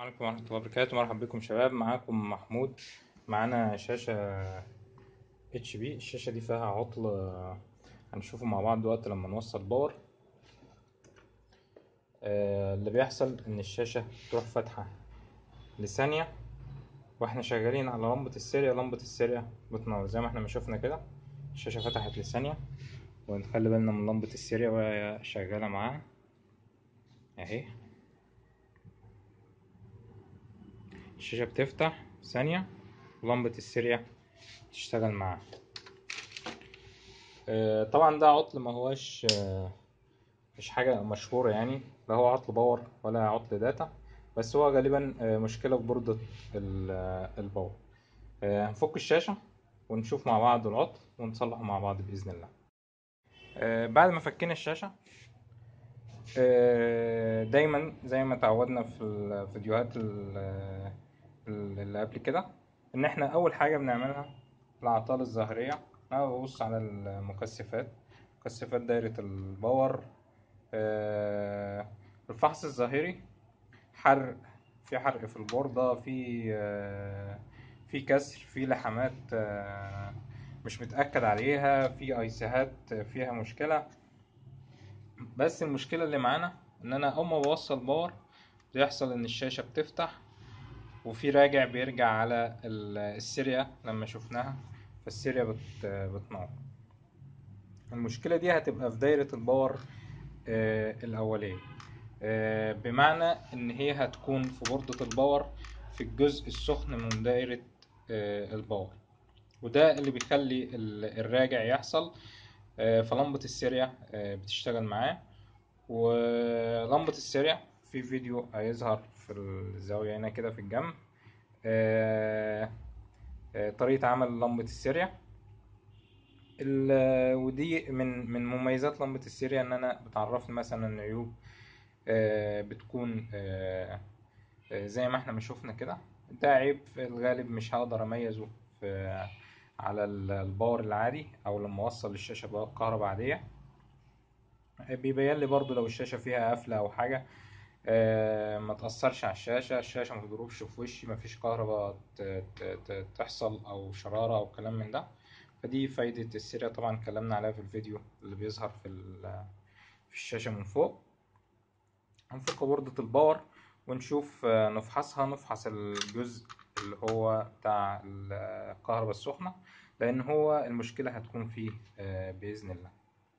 عليكم ورحمة الله وبركاته مرحبا بكم شباب معاكم محمود معانا شاشة اتش بي الشاشة دي فيها عطل آه، هنشوفه مع بعض دلوقتي لما نوصل باور آه، اللي بيحصل ان الشاشة تروح فاتحة لثانية واحنا شغالين على لمبة السيريا لمبة السيريا بتنور زي ما احنا ما شفنا كده الشاشة فتحت لثانية ونخلي بالنا من لمبة السيريا وهي شغالة معاها اهي الشاشة بتفتح ثانية ولمبة السيريا تشتغل معاها آه، طبعا ده عطل ما هوش آه، مش حاجة مشهورة يعني لا هو عطل باور ولا عطل داتا بس هو غالبا آه، مشكلة في بوردة ال- آه، الباور آه، هنفك الشاشة ونشوف مع بعض العطل ونصلحه مع بعض بإذن الله آه، بعد ما فكينا الشاشة آه، دايما زي ما تعودنا في الفيديوهات ال- اللي قبل كده ان احنا اول حاجه بنعملها الاعطال الظاهريه انا ببص على المكثفات مكثفات دايره الباور آه، الفحص الظاهري حرق في حرق في البوردة في آه، في كسر في لحمات آه، مش متأكد عليها في ايسيهات فيها مشكلة بس المشكلة اللي معانا ان انا اول ما بوصل باور بيحصل ان الشاشة بتفتح وفي راجع بيرجع على ال- السيريا لما شفناها فالسيريا بت بتنور المشكلة دي هتبقى في دايرة الباور آه الأولية آه بمعنى إن هي هتكون في بوردة الباور في الجزء السخن من دايرة آه الباور وده اللي بيخلي ال- الراجع يحصل آه فلمبة السيريا آه بتشتغل معاه ولمبة السيريا في فيديو هيظهر في الزاوية هنا كده في الجنب آه، آه، طريقة عمل لمبة السيريا ال- ودي من من مميزات لمبة السيريا ان انا بتعرفني مثلا عيوب آه، بتكون آه، آه، زي ما احنا ما شفنا كده ده عيب في الغالب مش هقدر اميزه في على ال- الباور العادي او لما اوصل الشاشة بقى كهرباء عادية بيبين لي برضو لو الشاشة فيها قفلة او حاجة آه، ما تأثرش على الشاشة الشاشة ما تضربش في وشي ما فيش كهرباء ت- ت- ت- تحصل أو شرارة أو كلام من ده فدي فايدة السيريا طبعا اتكلمنا عليها في الفيديو اللي بيظهر في ال- في الشاشة من فوق هنفك بوردة الباور ونشوف آه، نفحصها نفحص الجزء اللي هو بتاع الكهرباء السخنة لأن هو المشكلة هتكون فيه آه، بإذن الله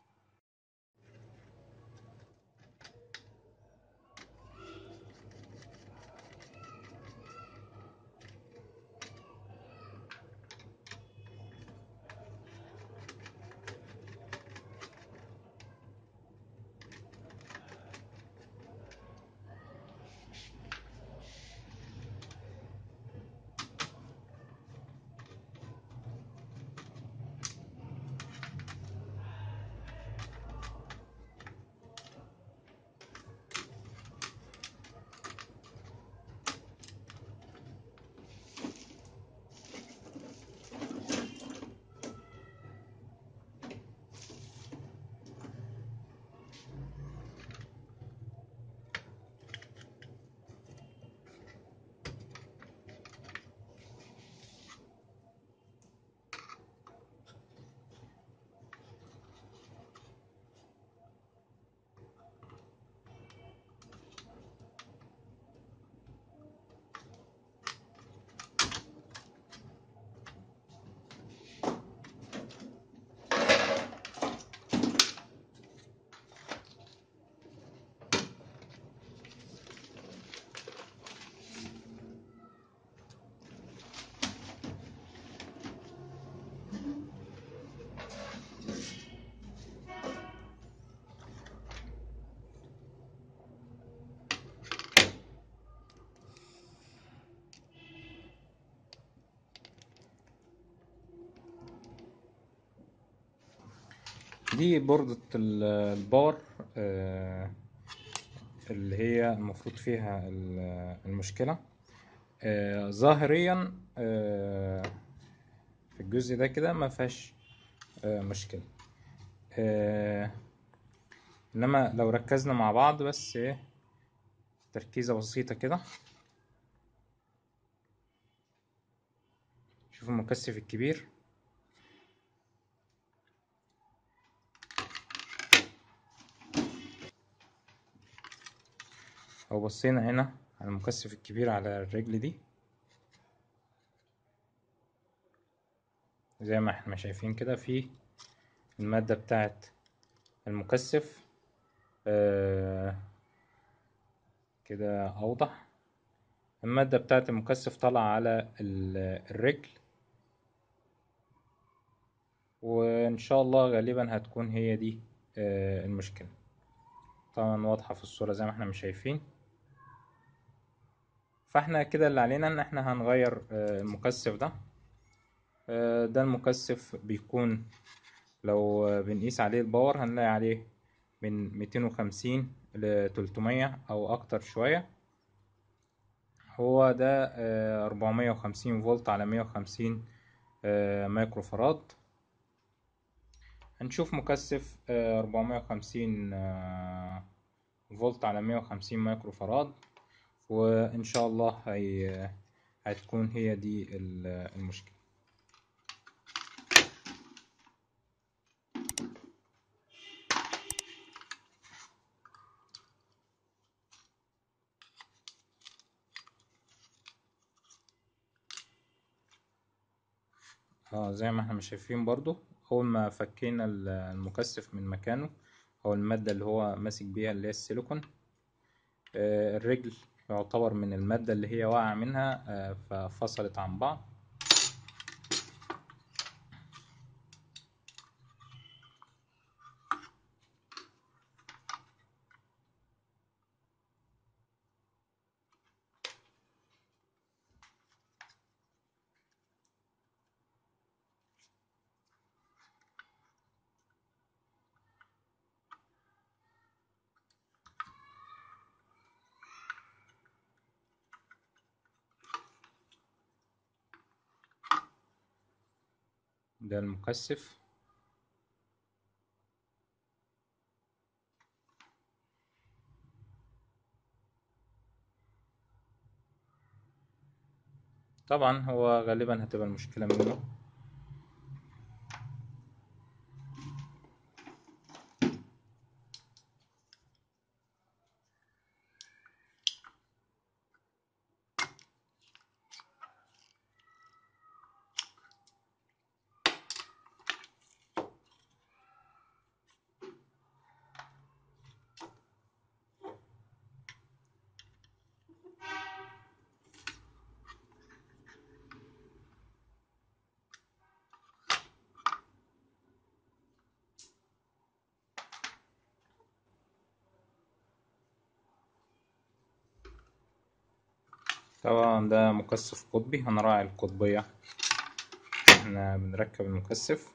دي بوردة ال- الباور آه، اللي هي المفروض فيها ال- المشكلة آه، ظاهريا آه، في الجزء ده كده ما فيهاش آه، مشكلة آه، انما لو ركزنا مع بعض بس ايه تركيزة بسيطة كده شوف المكثف الكبير لو بصينا هنا على المكثف الكبير على الرجل دي زي ما احنا شايفين كده في المادة بتاعت المكثف آه كده أوضح المادة بتاعت المكثف طالعة على ال- الرجل وإن شاء الله غالبا هتكون هي دي آه المشكلة طبعا واضحة في الصورة زي ما احنا مش شايفين فاحنا كده اللي علينا ان احنا هنغير آه، المكثف ده آه، ده المكثف بيكون لو آه، بنقيس عليه الباور هنلاقي عليه من 250 ل 300 او اكتر شوية هو ده آه، 450 فولت على 150 آه، مايكرو فراد هنشوف مكثف آه، 450 آه، فولت على 150 مايكرو فراد وإن شاء الله هي هتكون هي دي ال- المشكلة اه زي ما احنا مش شايفين برضو أول ما فكينا ال- المكثف من مكانه أو المادة اللي هو ماسك بيها اللي هي السيليكون آه، الرجل يعتبر من المادة اللي هي واقعة منها آه، ففصلت عن بعض ده المكثف طبعا هو غالبا هتبقى المشكلة منه طبعا ده مكثف قطبي هنراعي القطبية احنا بنركب المكثف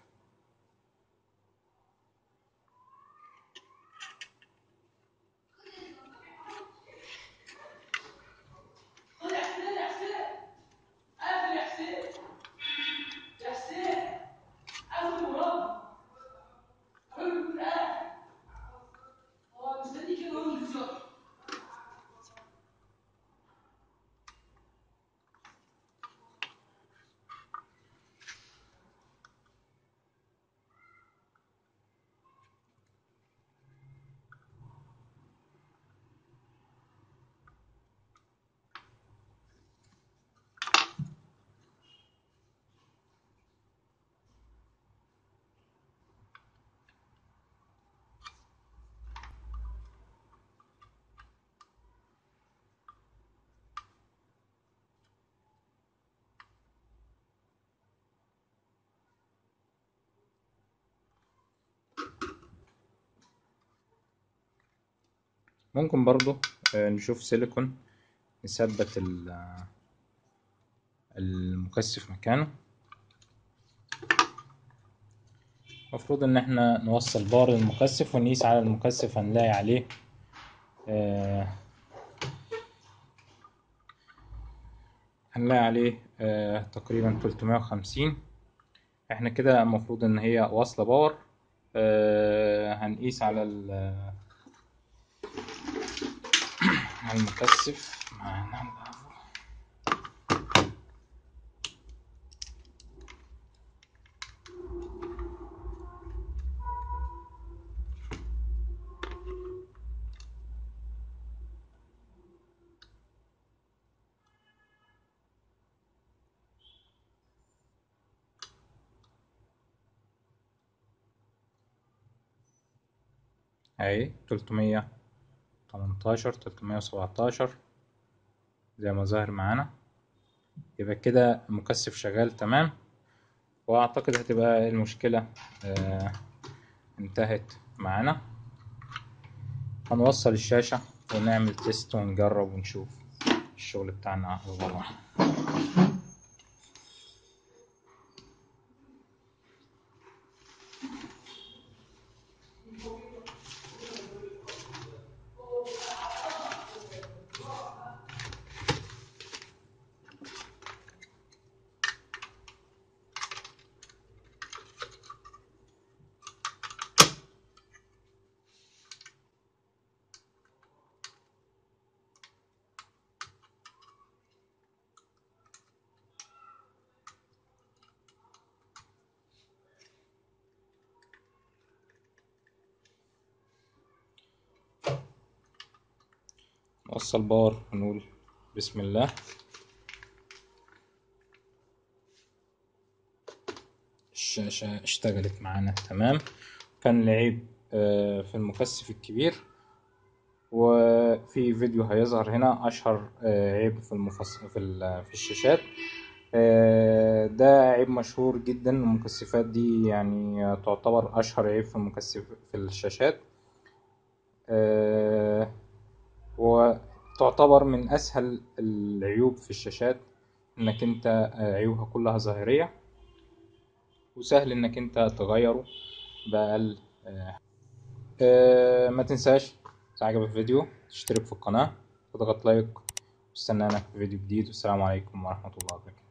ممكن برضو آه، نشوف سيليكون نثبت ال- المكثف مكانه المفروض ان احنا نوصل بار المكثف ونقيس على المكثف هنلاقي عليه آه، هنلاقي عليه آه، تقريبا 350 احنا كده المفروض ان هي واصلة باور آه، هنقيس على ال- على المكثف معانا اهي تلتمية تمنتاشر تلتمية وسبعتاشر زي ما ظاهر معانا يبقى كده المكثف شغال تمام واعتقد هتبقى المشكلة آه انتهت معانا هنوصل الشاشة ونعمل تيست ونجرب ونشوف الشغل بتاعنا اخباره نوصل باور ونقول بسم الله الشاشة اشتغلت معانا تمام كان العيب آه، في المكثف الكبير وفي فيديو هيظهر هنا أشهر آه، عيب في المفص... في, ال- في الشاشات آه، ده عيب مشهور جدا المكثفات دي يعني تعتبر أشهر عيب في المكثف في الشاشات آه، وتعتبر من أسهل العيوب في الشاشات إنك أنت آه، عيوبها كلها ظاهرية وسهل إنك أنت تغيره بأقل آه، آه، ما تنساش إذا عجبك الفيديو تشترك في القناة وتضغط لايك واستنانا في فيديو جديد والسلام عليكم ورحمة الله وبركاته